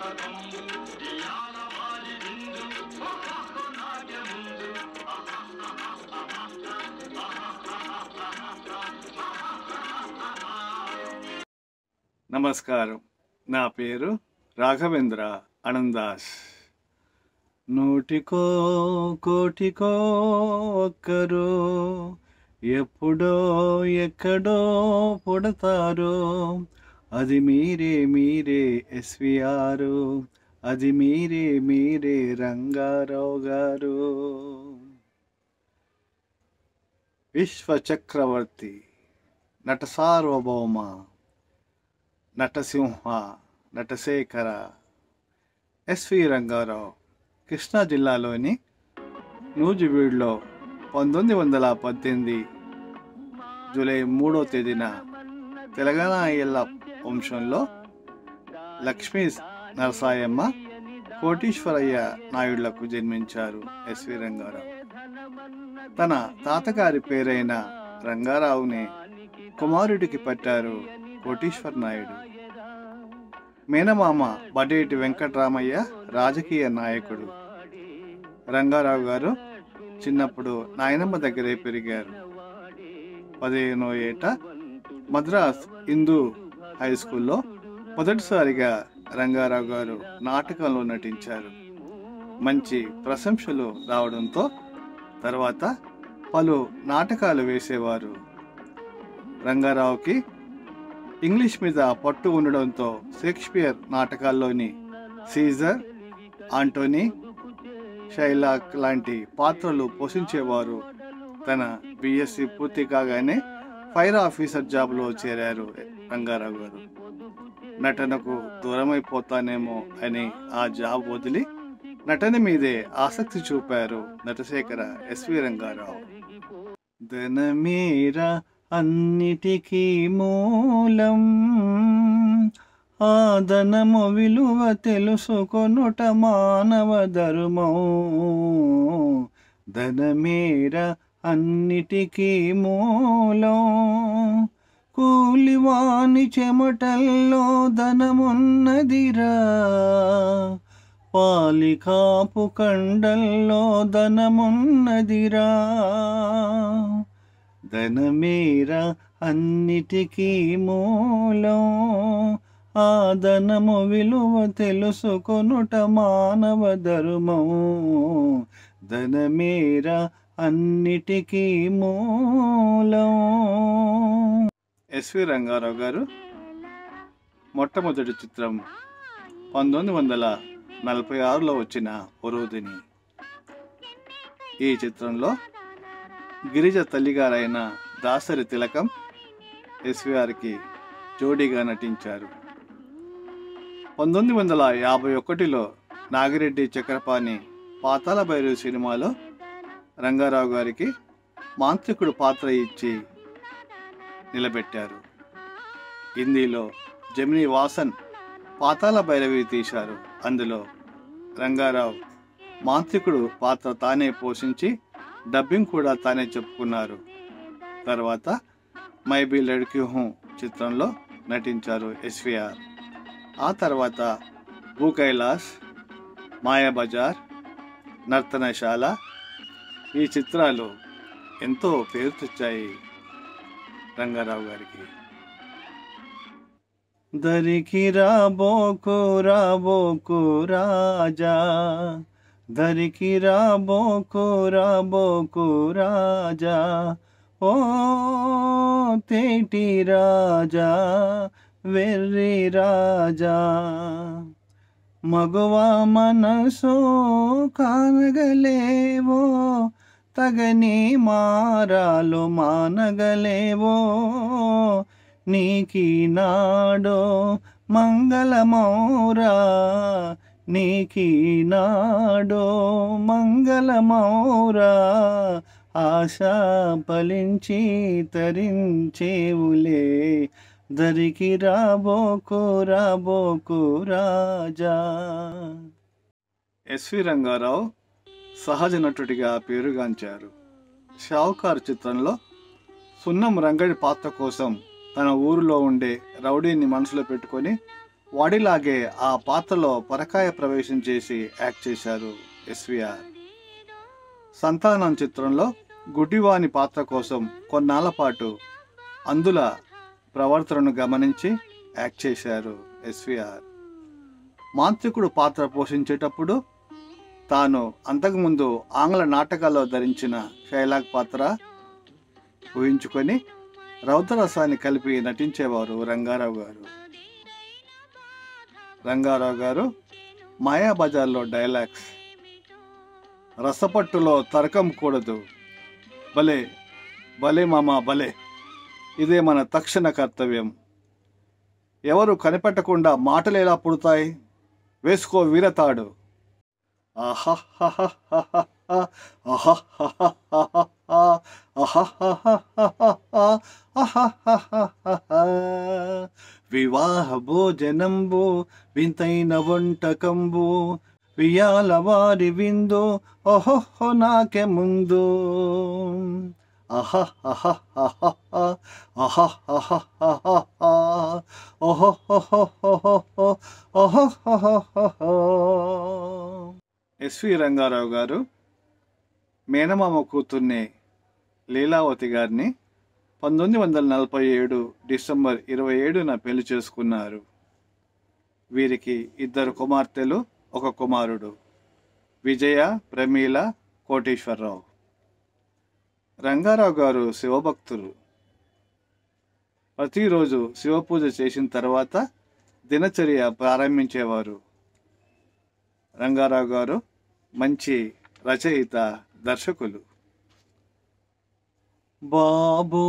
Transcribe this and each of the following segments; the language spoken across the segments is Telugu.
నమస్కారం నా పేరు రాఘవేంద్ర అనందాస్ నూటికో కోటికో ఒక్కరు ఎప్పుడో ఎక్కడో పుడతారో అది మీరే మీరే ఎస్విఆర్ అది మీరే మీరే రంగారావు గారు విశ్వ చక్రవర్తి నట సార్వభౌమ నటసింహ నటశేఖర ఎస్వి రంగారావు కృష్ణా జిల్లాలోని నూజివీడులో పంతొమ్మిది వందల పద్దెనిమిది జూలై మూడో తేదీన తెలంగాణ అయ్యల్ల వంశంలో లక్ష్మీ నరసాయమ్మ కోటీశ్వరయ్య నాయుడులకు జన్మించారు ఎస్వి రంగారావు తన తాతగారి పేరైన రంగారావుని కుమారుడికి పట్టారు కోటీశ్వర నాయుడు మేనమామ బడేటి వెంకటరామయ్య రాజకీయ నాయకుడు రంగారావు గారు చిన్నప్పుడు నాయనమ్మ దగ్గరే పెరిగారు పదిహేనో ఏట మద్రాస్ హిందూ హై స్కూల్లో మొదటిసారిగా రంగారావు గారు నాటకంలో నటించారు మంచి ప్రశంసలు రావడంతో తర్వాత పలు నాటకాలు వేసేవారు రంగారావుకి ఇంగ్లీష్ మీద పట్టు ఉండడంతో షేక్స్పియర్ నాటకాల్లోని సీజర్ ఆంటోనీ షైలాక్ లాంటి పాత్రలు పోషించేవారు తన బిఎస్సి పూర్తి కాగానే ఫైర్ ఆఫీసర్ జాబ్లో చేరారు రంగారావు గారు నటనకు దూరమైపోతానేమో అని ఆ జాబ్ వదిలి నటన మీదే ఆసక్తి చూపారు నటశేఖర ఎస్వి రంగారావు ధనమేర అన్నిటికీ మూలం ఆ ధనము విలువ తెలుసుకొనుట మానవ ధర్మం ధనమేర అన్నిటికీ మూలం కూలివాని చెమటల్లో ధనమున్నదిరా పాలికాపు కండల్లో ధనమున్నదిరా ధనమేర అన్నిటికీ మూలం ఆ ధనము విలువ తెలుసుకొనుట మానవ ధర్మం ధనమేర అన్నిటికీ మూలం ఎస్వి రంగారావు గారు మొట్టమొదటి చిత్రం పంతొమ్మిది వందల నలభై ఆరులో వచ్చిన ఒరోదిని ఈ చిత్రంలో గిరిజ తల్లిగారైన దాసరి తిలకం ఎస్విఆర్కి జోడీగా నటించారు పంతొమ్మిది వందల యాభై ఒకటిలో నాగిరెడ్డి చక్రపాణి పాతాల భైరవి సినిమాలో రంగారావు గారికి మాంత్రికుడు పాత్ర ఇచ్చి నిలబెట్టారు హిందీలో జమినీ వాసన్ పాతాల భైరవి తీశారు అందులో రంగారావు మాంత్రికుడు పాత్ర తానే పోషించి డబ్బింగ్ కూడా తానే చెప్పుకున్నారు తర్వాత మై బి లడ్కి హూ చిత్రంలో నటించారు ఎస్విఆర్ ఆ తర్వాత భూ కైలాస్ మాయాబజార్ నర్తనశాల ఈ చిత్రాలు ఎంతో పేరు తెచ్చాయి రంగారావు గారికి దరికి రాబోకు రాబోకు రాజా దరికి రాబోకు రాబోకు రాజా ఓ తేటి రాజా వెర్రి రాజా మగవ మనసు కానగలేవో తగని మారాలు మానగలేవో నీకీనాడో మంగళమౌరా నీకీనాడో మంగళమౌరా ఆశ ఫలించి తరించేవులే దరికి రాబోకు రాబోకు రాజా ఎస్వి రంగారావు సహజ నటుడిగా పేరుగాంచారు షావుకార్ చిత్రంలో సున్నం రంగడి పాత్ర కోసం తన ఊరిలో ఉండే రౌడీని మనసులో పెట్టుకొని వాడిలాగే ఆ పాత్రలో పరకాయ ప్రవేశం చేసి యాక్ట్ చేశారు ఎస్విఆర్ సంతానం చిత్రంలో గుడ్డివాని పాత్ర కోసం కొన్నాళ్ల పాటు అందుల ప్రవర్తనను గమనించి యాక్ట్ చేశారు ఎస్విఆర్ మాంత్రికుడు పాత్ర పోషించేటప్పుడు తాను అంతకుముందు ఆంగ్ల నాటకాల్లో ధరించిన షైలాగ్ పాత్ర ఊహించుకొని రౌద్రరసాన్ని కలిపి నటించేవారు రంగారావు గారు రంగారావు గారు మాయాబజార్లో డైలాగ్స్ రసపట్టులో తరకం కూడదు భలే భలే మామ భలే ఇదే మన తక్షణ కర్తవ్యం ఎవరు కనిపెట్టకుండా మాటలు ఎలా పుడతాయి వేసుకో వీరతాడు వివాహ భోజనంబు వింతైన వంటకంబు వియాల వారి విందు ఓహో నాకే ముందు ఎస్వి రంగారావు గారు మేనమామ కూతుర్ని లీలావతి గారిని పంతొమ్మిది వందల నలభై ఏడు డిసెంబర్ ఇరవై ఏడున పెళ్లి చేసుకున్నారు వీరికి ఇద్దరు కుమార్తెలు ఒక కుమారుడు విజయ ప్రమీల కోటేశ్వరరావు రంగారావు గారు శివభక్తులు ప్రతిరోజు శివపూజ చేసిన తర్వాత దినచర్య ప్రారంభించేవారు రంగారావు గారు మంచి రచయిత దర్శకులు బాబు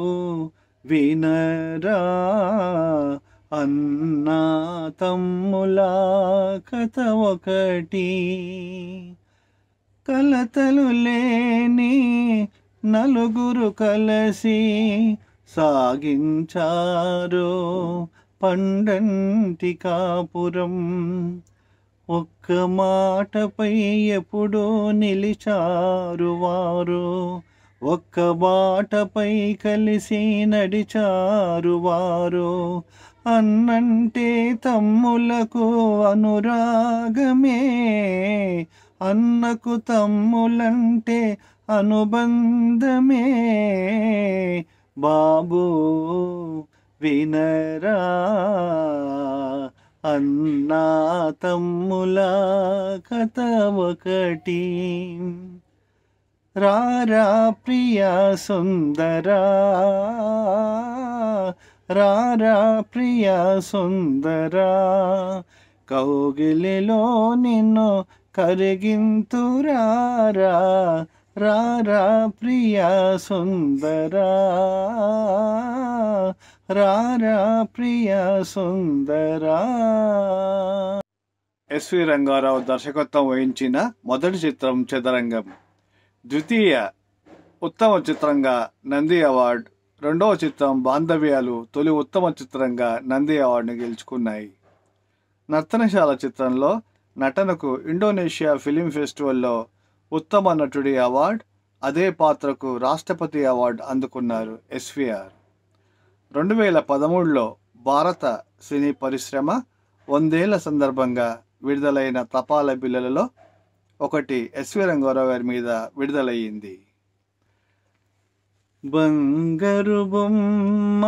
వినరా అన్నా తమ్ముల కథ ఒకటి కలతలు లేని నలుగురు కలిసి సాగించారు పండంటి కాపురం ఒక్క మాటపై ఎప్పుడూ నిలిచారు వారు ఒక్క బాటపై కలిసి నడిచారు వారు అన్నంటే తమ్ములకు అనురాగమే అన్నకు తమ్ములంటే అనుబంధమే బాబు వినరా అన్నా తమ్ముల కథ ఒకటి రారా ప్రియా సుందరా రారా ప్రియా సుందరా కౌగిలిలో నిన్ను కరిగింతురారా రారా ప్రియా సుందరా రారా ప్రియా సుందరా ఎస్వి రంగారావు దర్శకత్వం వహించిన మొదటి చిత్రం చదరంగం ద్వితీయ ఉత్తమ చిత్రంగా నంది అవార్డు రెండవ చిత్రం బాంధవ్యాలు తొలి ఉత్తమ చిత్రంగా నంది అవార్డును గెలుచుకున్నాయి నర్తనశాల చిత్రంలో నటనకు ఇండోనేషియా ఫిలిం ఫెస్టివల్లో ఉత్తమ నటుడి అవార్డు అదే పాత్రకు రాష్ట్రపతి అవార్డు అందుకున్నారు ఎస్విఆర్ రెండు వేల పదమూడులో భారత సినీ పరిశ్రమ వందేళ్ల సందర్భంగా విడుదలైన తపాల బిల్లలలో ఒకటి ఎస్వి రంగారావు గారి మీద విడుదలయ్యింది బంగారు బొమ్మ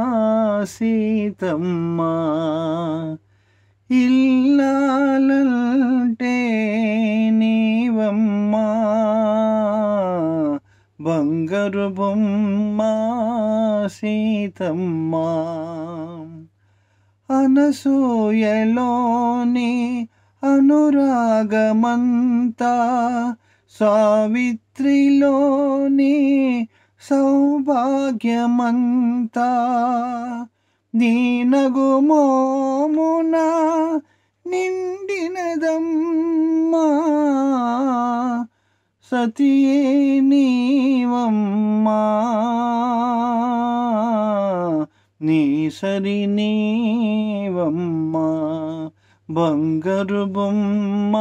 సీతమ్మ ఇల్లాలంటే నీవమ్మా బంగారు బొమ్మ సీతమ్మ అనసూయలోని అనురాగమంతా సావిత్రిలోని సౌభాగ్యమంతా నీనగు మోమున నిండినదమ్మా సతియే నీవమ్మా నీ సరి నీవమ్మా బంగారు బొమ్మ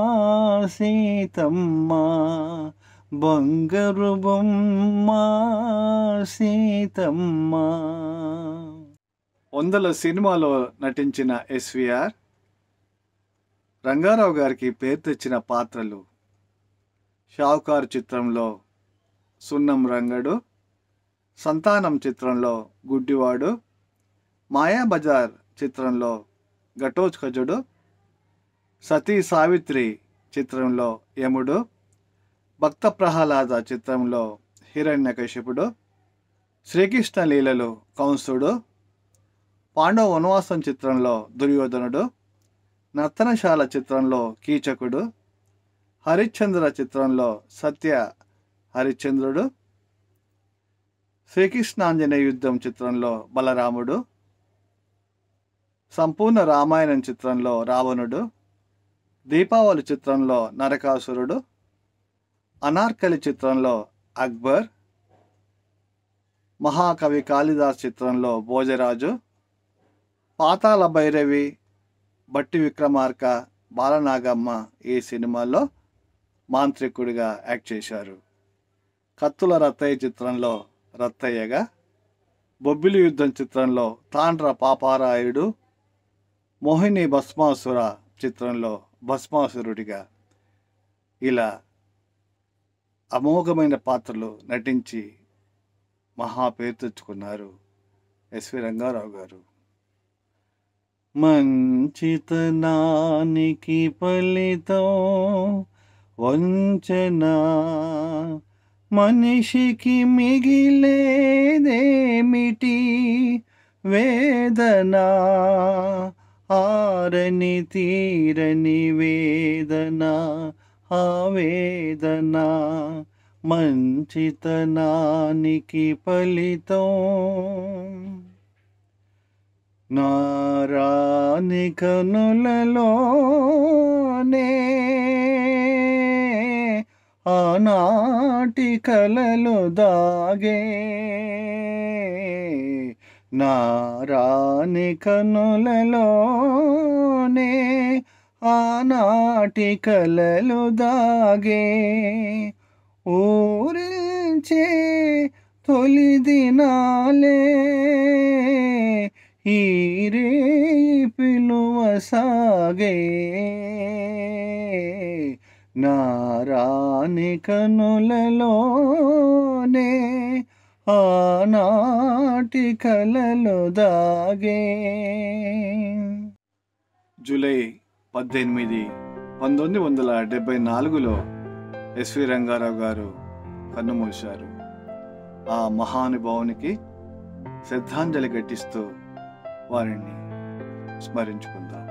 సీతమ్మ బంగారు బొమ్మ సీతమ్మ వందల సినిమాలో నటించిన ఎస్విఆర్ రంగారావు గారికి పేరు తెచ్చిన పాత్రలు షావుకారు చిత్రంలో సున్నం రంగడు సంతానం చిత్రంలో గుడ్డివాడు మాయాబజార్ చిత్రంలో ఘటోత్కజుడు సతీ సావిత్రి చిత్రంలో యముడు భక్త ప్రహ్లాద చిత్రంలో హిరణ్యకశిపుడు శ్రీకృష్ణ లీలలు కంసుడు పాండవ వనవాసం చిత్రంలో దుర్యోధనుడు నర్తనశాల చిత్రంలో కీచకుడు హరిశ్చంద్ర చిత్రంలో సత్య హరిశ్చంద్రుడు శ్రీకృష్ణాంజనేయ యుద్ధం చిత్రంలో బలరాముడు సంపూర్ణ రామాయణం చిత్రంలో రావణుడు దీపావళి చిత్రంలో నరకాసురుడు అనార్కలి చిత్రంలో అక్బర్ మహాకవి కాళిదాస్ చిత్రంలో భోజరాజు పాతాళ భైరవి బట్టి విక్రమార్క బాలనాగమ్మ ఈ సినిమాలో మాంత్రికుడిగా యాక్ట్ చేశారు కత్తుల రత్తయ్య చిత్రంలో రత్తయ్యగా బొబ్బిలి యుద్ధం చిత్రంలో తాండ్ర పాపారాయుడు మోహిని భస్మాసుర చిత్రంలో భస్మాసురుడిగా ఇలా అమోఘమైన పాత్రలు నటించి మహా పేరు తెచ్చుకున్నారు ఎస్వి రంగారావు గారు మంచితనానికి ఫలితం వంచన మనిషికి మిగిలేదేమిటి వేదన ఆరని తీరని వేదన ఆవేదన మంచితనానికి ఫలితం నారాని కనులలోనే ఆనాటి కలలు దాగే నారాని కనులలోనే ఆనాటి కలలు దాగే ఊరించే తొలి దినాలే ఈరే పిలువ సాగే నారాని కనులలోనే ఆనాటి కలలు దాగే జూలై పద్దెనిమిది పంతొమ్మిది వందల డెబ్బై నాలుగులో ఎస్వి రంగారావు గారు కన్నుమూశారు ఆ మహానుభావునికి శ్రద్ధాంజలి ఘటిస్తూ వారిని స్మరించుకుందాం